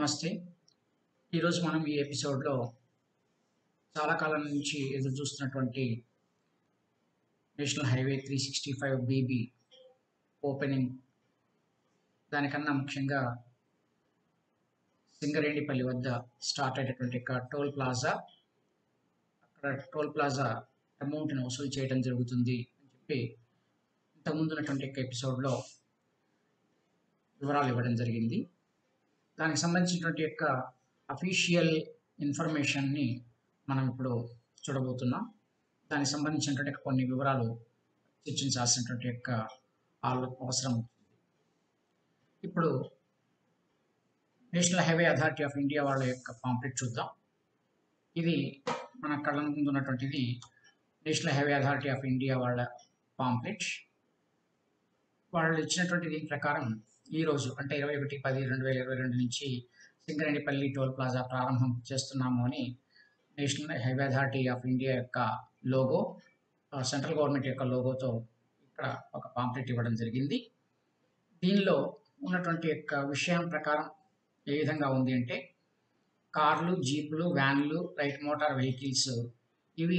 నమస్తే ఈరోజు మనం ఈ ఎపిసోడ్లో చాలా కాలం నుంచి ఎదురు చూస్తున్నటువంటి national highway three sixty five B ఓపెనింగ్ దానికన్నా ముఖ్యంగా సింగరేణిపల్లి వద్ద స్టార్ట్ అయ్యేటటువంటి ఒక టోల్ ప్లాజా అక్కడ టోల్ ప్లాజా అమౌంట్ని వసూలు చేయడం జరుగుతుంది అని చెప్పి ఇంతకుముందు ఉన్నటువంటి ఒక ఎపిసోడ్లో వివరాలు ఇవ్వడం జరిగింది దానికి సంబంధించినటువంటి యొక్క అఫీషియల్ ఇన్ఫర్మేషన్ని మనం ఇప్పుడు చూడబోతున్నాం దానికి సంబంధించినటువంటి కొన్ని వివరాలు చర్చించాల్సినటువంటి యొక్క ఆలో- అవసరం ఉంది. ఇప్పుడు national highway authority of India వాళ్ళ యొక్క పాంప్లెట్ చూద్దాం ఇది మన కళ్ళ ముందు ఉన్నటువంటిది national highway authority of India వాళ్ళ పాంప్లెట్ వాళ్ళు ఇచ్చినటువంటి దీని ప్రకారం ఈ రోజు అంటే ఇరవై ఒకటి పది రెండు వేల ఇరవై రెండు నుంచి సింగరేణిపల్లి టోల్ ప్లాజా ప్రారంభం చేస్తున్నాము అని national highway authority of India యొక్క లోగో ఆ, సెంట్రల్ గవర్నమెంట్ యొక్క లోగోతో ఇక్కడ ఒక పాంప్లెట్ ఇవ్వడం జరిగింది దీనిలో ఉన్నటువంటి యొక్క విషయం ప్రకారం ఏ విధంగా ఉంది అంటే కార్లు జీపులు వ్యాన్లు లైట్ మోటార్ వెహికల్స్ ఇవి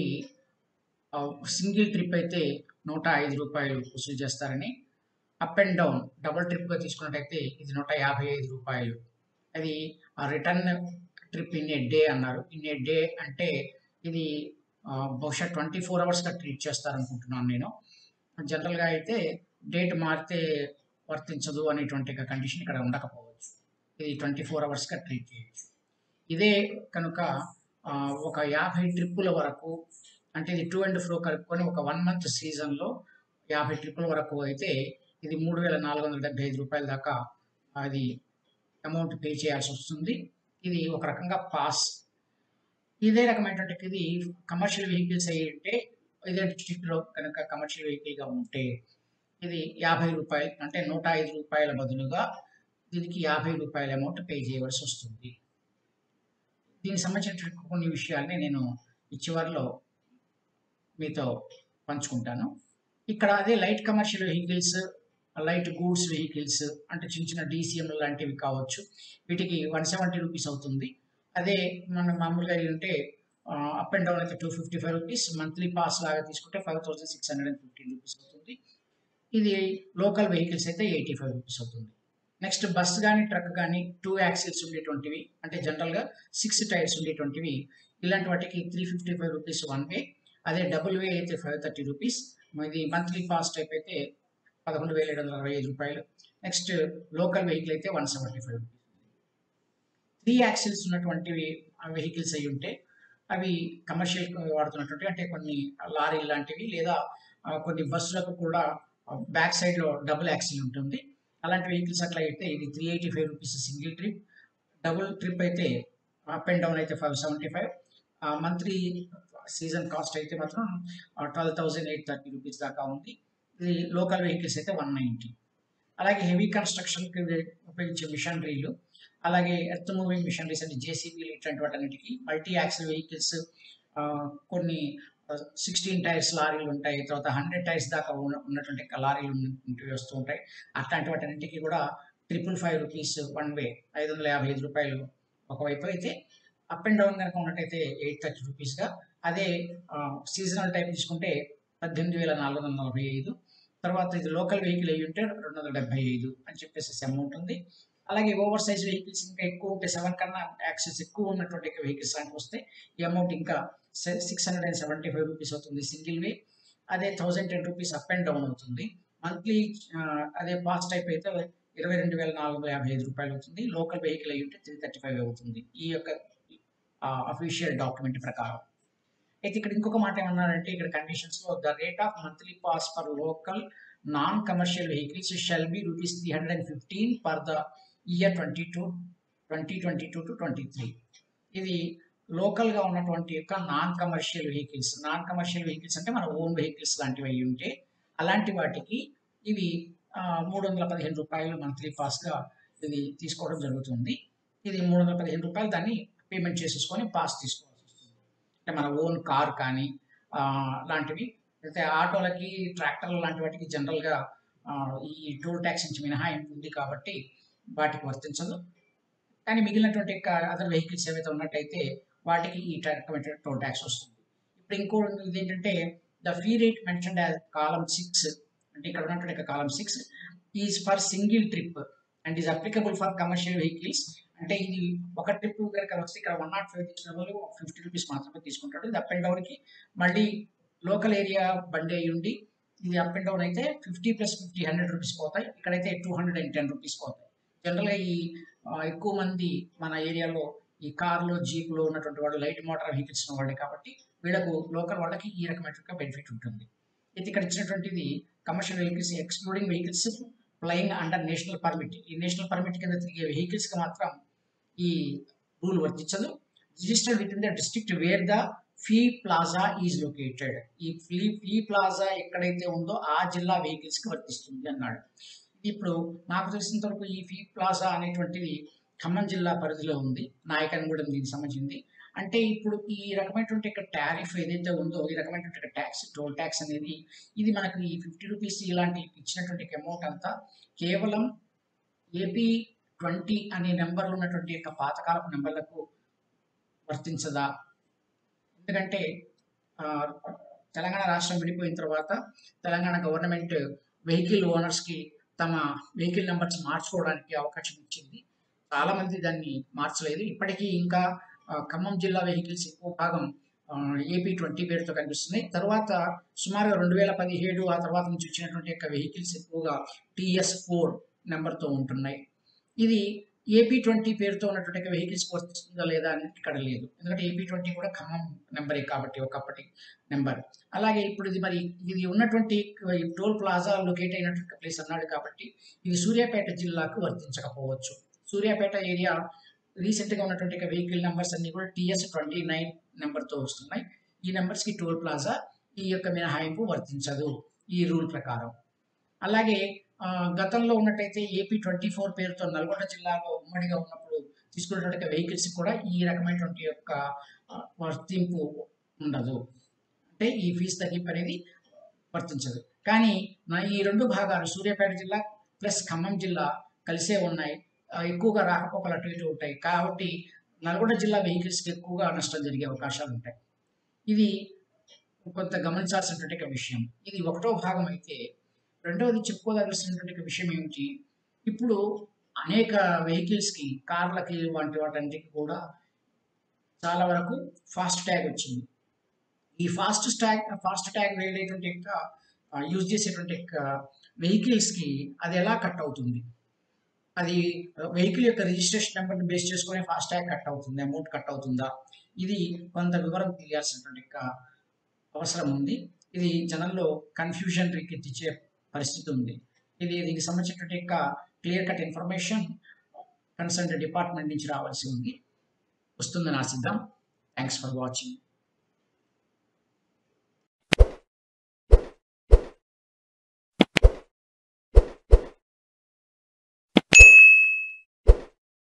ఆ, సింగిల్ ట్రిప్ అయితే నూట ఐదు రూపాయలు వసూలు చేస్తారని అప్ అండ్ డౌన్ డబుల్ ట్రిప్గా తీసుకున్నట్టయితే ఇది నూట యాభై ఐదు రూపాయలు అది return trip in a day అన్నారు ఇన్ ఏ డే అంటే ఇది ఆ, బహుశా ట్వంటీ ఫోర్ అవర్స్గా ట్రీట్ చేస్తారనుకుంటున్నాను నేను జనరల్గా అయితే డేట్ మారితే వర్తించదు అనేటువంటి ఒక కండిషన్ ఇక్కడ ఉండకపోవచ్చు ఇది ట్వంటీ ఫోర్ అవర్స్గా ట్రీట్ చేయొచ్చు ఇదే కనుక ఆ, ఒక యాభై ట్రిప్పుల వరకు అంటే ఇది టూ అండ్ ఫ్లో కలుపుకొని ఒక వన్ మంత్ సీజన్లో యాభై ట్రిప్పుల వరకు అయితే ఇది మూడు వేల నాలుగు వందల డెబ్బై ఐదు రూపాయల దాకా అది అమౌంట్ పే చేయాల్సి వస్తుంది ఇది ఒక రకంగా పాస్ ఇదే రకమైనటువంటి ఇది కమర్షియల్ వెహికల్స్ అయ్యి ఉంటే ఇదే డిస్ట్రిక్ట్లో కనుక కమర్షియల్ వెహికల్గా ఉంటే ఇది యాభై రూపాయలు అంటే నూట ఐదు రూపాయల బదులుగా దీనికి యాభై రూపాయల అమౌంట్ పే చేయవలసి వస్తుంది దీనికి సంబంధించినటువంటి కొన్ని విషయాల్ని నేను ఈ చివరిలో మీతో పంచుకుంటాను ఇక్కడ అదే light commercial vehicles light goods vehicles అంటే చిన్న చిన్న డీసీఎం లాంటివి కావచ్చు వీటికి వన్ సెవెంటీ రూపీస్ అవుతుంది అదే మనం మామూలుగా ఉంటే అప్ అండ్ డౌన్ అయితే two fifty five rupees monthly pass లాగా తీసుకుంటే five thousand six hundred and fifteen rupees అవుతుంది ఇది లోకల్ వెహికల్స్ అయితే ఎయిటీ ఫైవ్ రూపీస్ అవుతుంది నెక్స్ట్ బస్ కానీ ట్రక్ కానీ టూ యాక్సిల్స్ ఉండేటువంటివి అంటే జనరల్గా సిక్స్ టైర్స్ ఉండేటువంటివి ఇలాంటి వాటికి three fifty five rupees one way అదే డబుల్ వే అయితే ఫైవ్ థర్టీ రూపీస్ ఇది మంత్లీ పాస్ టైప్ అయితే పదకొండు వేల ఏడు వందల అరవై ఐదు రూపాయలు నెక్స్ట్ లోకల్ వెహికల్ అయితే one seventy five rupees three axles ఉన్నటువంటివి వెహికల్స్ అయి ఉంటే అవి కమర్షియల్ వాడుతున్నటువంటి అంటే కొన్ని లారీ లాంటివి లేదా ఆ, కొన్ని బస్సులకు కూడా బ్యాక్ సైడ్లో డబుల్ యాక్సిల్ ఉంటుంది అలాంటి వెహికల్స్ అట్లా అయితే ఇది three eighty five rupees single trip double trip అయితే అప్ అండ్ డౌన్ అయితే five seventy five monthly season cost అయితే మాత్రం twelve thousand eight thirty rupees దాకా ఉంది ఇది లోకల్ వెహికల్స్ అయితే వన్ నైంటీ అలాగే హెవీ కన్స్ట్రక్షన్కి ఉపయోగించే మిషనరీలు అలాగే ఎర్త్ మూవింగ్ మిషనరీస్ అంటే జేసీబీలు ఇట్లాంటి వాటన్నిటికీ మల్టీ యాక్సిల్ వెహికల్స్ కొన్ని సిక్స్టీన్ టైర్స్ లారీలు ఉంటాయి తర్వాత హండ్రెడ్ టైర్స్ దాకా ఉన్న- ఉన్నటువంటి ఒక లారీలు ఉన్న- ఉంటూ వస్తూ ఉంటాయి అట్లాంటి వాటన్నిటికీ కూడా triple five rupees one way ఐదు వందల యాభై ఐదు రూపాయలు ఒకవైపు అయితే అప్ అండ్ డౌన్ కనుక ఉన్నట్టయితే ఎయిట్ థర్టీ రూపీస్గా అదే సీజనల్ టైప్ తీసుకుంటే పద్దెనిమిది వేల నాలుగు వందల నలభై ఐదు తర్వాత ఇది లోకల్ వెహికల్ అయ్యి ఉంటే రెండు వందల డెబ్బై ఐదు అని చెప్పేసి అమౌంట్ ఉంది అలాగే ఓవర్ సైజ్ వెహికల్స్ ఇంకా ఎక్కువ ఉంటే సెవెన్ కన్నా యాక్సెస్ ఎక్కువ ఉన్నటువంటి వెహికల్స్ లాంటివి వస్తే ఈ అమౌంట్ ఇంకా six hundred and seventy five rupees అవుతుంది సింగిల్ వే అదే thousand ten rupees up and down అవుతుంది మంత్లీ అదే పాస్ టైప్ అయితే ఇరవై రెండు వేల నాలుగు వందల యాభై ఐదు రూపాయలు అవుతుంది లోకల్ వెహికల్ అయ్యి ఉంటే త్రీ థర్టీ ఫైవ్ అవుతుంది ఈ యొక్క అఫీషియల్ డాక్యుమెంట్ ప్రకారం అయితే ఇక్కడ ఇంకొక మాట ఏమన్నారంటే ఇక్కడ కండిషన్స్ లో the rate of monthly pass for local non commercial vehicles shall be rupees three hundred and fifteen per the year twenty two twenty twenty two to twenty three ఇది లోకల్గా ఉన్నటువంటి యొక్క non commercial vehicles non commercial vehicles అంటే మన own vehicles లాంటివి అయి ఉంటే అలాంటి వాటికి ఇవి మూడు వందల పదిహేను రూపాయలు మంత్లీ పాస్గా ఇది తీసుకోవడం జరుగుతుంది ఇది మూడు వందల పదిహేను రూపాయలు దాన్ని పేమెంట్ చేసేసుకొని పాస్ తీసుకోవాల్సి వస్తుంది అంటే మన ఓన్ కార్ కానీ ఆ, లాంటివి అయితే ఆటోలకి ట్రాక్టర్లు లాంటి వాటికి జనరల్గా ఈ టోల్ ట్యాక్స్ నుంచి మినహాయింపు ఉంది కాబట్టి వాటికి వర్తించదు కానీ మిగిలినటువంటి అదర్ వెహికల్స్ ఏవైతే ఉన్నట్టయితే వాటికి ఈ రకమైన టోల్ ట్యాక్స్ వస్తుంది ఇప్పుడు ఇంకో ఇది ఏంటంటే the fee rate mention as column six అంటే ఇక్కడ ఉన్నటువంటి column six is for single trip and is applicable for commercial vehicles అంటే ఇది ఒక ట్రిప్ కనుక వస్తే ఇక్కడ వన్ నాట్ ఫైవ్ తీసుకున్న వాళ్ళు ఫిఫ్టీ రూపీస్ మాత్రమే తీసుకుంటాడు ఇది అప్ అండ్ డౌన్కి మళ్ళీ లోకల్ ఏరియా బండి అయి ఉండి ఇది అప్ అండ్ డౌన్ అయితే fifty plus fifty hundred rupees పోతాయి ఇక్కడైతే two hundred and ten rupees పోతాయి జనరల్గా ఈ ఆ, ఎక్కువ మంది మన ఏరియాలో ఈ కార్లో జీప్లో ఉన్నటువంటి వాళ్ళు లైట్ మోటార్ వెహికల్స్ ఉన్న వాళ్ళే కాబట్టి వీళ్ళకు లోకల్ వాళ్ళకి ఈ రకమైన బెనిఫిట్ ఉంటుంది ఇది ఇక్కడ ఇచ్చినటువంటిది commercial vehicles excluding vehicles flying under national permit ఈ నేషనల్ పర్మిట్ కింద తిరిగే వెహికల్స్ కి మాత్రం ఈ రూల్ వర్తించదు registered with in the district where the fee plaza is located ఈ ఫీ ఫీ ప్లాజా ఎక్కడైతే ఉందో ఆ జిల్లా వెహికల్స్ కి వర్తిస్తుంది అన్నాడు ఇప్పుడు నాకు తెలిసినంత వరకు ఈ ఫీ ప్లాజా అనేటువంటిది ఖమ్మం జిల్లా పరిధిలో ఉంది నాయకన్గూడెం దీనికి సంబంధించింది అంటే ఇప్పుడు ఈ రకమైనటువంటి టారిఫ్ ఏదైతే ఉందో ఈ రకమైనటువంటి ట్యాక్స్ టోల్ ట్యాక్స్ అనేది ఇది మనకు ఈ ఫిఫ్టీ రూపీస్ ఇలాంటి ఇచ్చినటువంటి అమౌంట్ అంతా కేవలం ఏపీ ట్వంటీ అనే నెంబర్లు ఉన్నటువంటి యొక్క పాతకాలపు నెంబర్లకు వర్తించదా ఎందుకంటే ఆ, తెలంగాణ రాష్ట్రం విడిపోయిన తర్వాత తెలంగాణ గవర్నమెంట్ వెహికల్ ఓనర్స్కి తమ వెహికల్ నెంబర్స్ మార్చుకోవడానికి అవకాశం ఇచ్చింది చాలా మంది దాన్ని మార్చలేదు ఇప్పటికీ ఇంకా ఆ, ఖమ్మం జిల్లా వెహికల్స్ ఎక్కువ భాగం ఏపీ ట్వంటీ పేరుతో కనిపిస్తున్నాయి తర్వాత సుమారుగా రెండు వేల పదిహేడు ఆ తర్వాత నుంచి వచ్చినటువంటి యొక్క వెహికల్స్ ఎక్కువగా టిఎస్ ఫోర్ నెంబర్తో ఉంటున్నాయి ఇది ఏపీ ట్వంటీ పేరుతో ఉన్నటువంటి యొక్క వెహికల్స్ వస్తుందా లేదా అనేది ఇక్కడ లేదు ఎందుకంటే ఏపీ ట్వంటీ కూడా ఖమ్మం నెంబరే కాబట్టి ఒకప్పటి నెంబర్ అలాగే ఇప్పుడు ఇది మరి ఇది ఉన్నటువంటి ఈ టోల్ ప్లాజా లొకేట్ అయినటువంటి ప్లేస్ అన్నాడు కాబట్టి ఇది సూర్యాపేట జిల్లాకు వర్తించకపోవచ్చు సూర్యాపేట ఏరియా రీసెంట్గా ఉన్నటువంటి వెహికల్ నెంబర్స్ అన్ని కూడా టిఎస్ ట్వంటీ నైన్ నెంబర్తో వస్తున్నాయి ఈ నెంబర్స్కి టోల్ ప్లాజా ఈ యొక్క మినహాయింపు వర్తించదు ఈ రూల్ ప్రకారం అలాగే ఆ, గతంలో ఉన్నట్టయితే ఏపీ ట్వంటీ ఫోర్ పేరుతో నల్గొండ జిల్లాలో ఉమ్మడిగా ఉన్నప్పుడు తీసుకున్నటువంటి వెహికల్స్ కూడా ఈ రకమైనటువంటి యొక్క ఆ, వర్తింపు ఉండదు అంటే ఈ ఫీజు తగ్గింపు అనేది వర్తించదు కానీ నా ఈ రెండు భాగాలు సూర్యాపేట జిల్లా ప్లస్ ఖమ్మం జిల్లా కలిసే ఉన్నాయి ఆ, ఎక్కువగా రాకపోకలు అటు ఇటు ఉంటాయి కాబట్టి నల్గొండ జిల్లా వెహికల్స్కి ఎక్కువగా నష్టం జరిగే అవకాశాలు ఉంటాయి ఇది కొంత గమనించాల్సినటువంటి ఒక విషయం ఇది ఒకటో భాగం అయితే రెండవది చెప్పుకోదలసినటువంటి ఒక విషయం ఏమిటి ఇప్పుడు అనేక వెహికల్స్కి కార్లకి వంటి వాటన్నిటికి కూడా చాలా వరకు ఫాస్ట్ ట్యాగ్ వచ్చింది ఈ ఫాస్ట్ ట్యాగ్ ఫాస్ట్ ట్యాగ్ వేయలేటువంటి యొక్క యూజ్ చేసేటువంటి యొక్క వెహికల్స్కి అది ఎలా కట్ అవుతుంది అది వెహికల్ యొక్క రిజిస్ట్రేషన్ నెంబర్ని బేస్ చేసుకునే ఫాస్ట్ ట్యాగ్ కట్ అవుతుంది అమౌంట్ కట్ అవుతుందా ఇది కొంత వివరం తెలియాల్సినటువంటి యొక్క అవసరం ఉంది ఇది జనంలో కన్ఫ్యూజన్ రేకెత్తించే పరిస్థితి ఉంది ఇది దీనికి సంబంధించినటువంటి యొక్క clear cut information consult department నుంచి రావాల్సి ఉంది వస్తుందని ఆశిద్దాం థ్యాంక్స్ ఫర్ వాచింగ్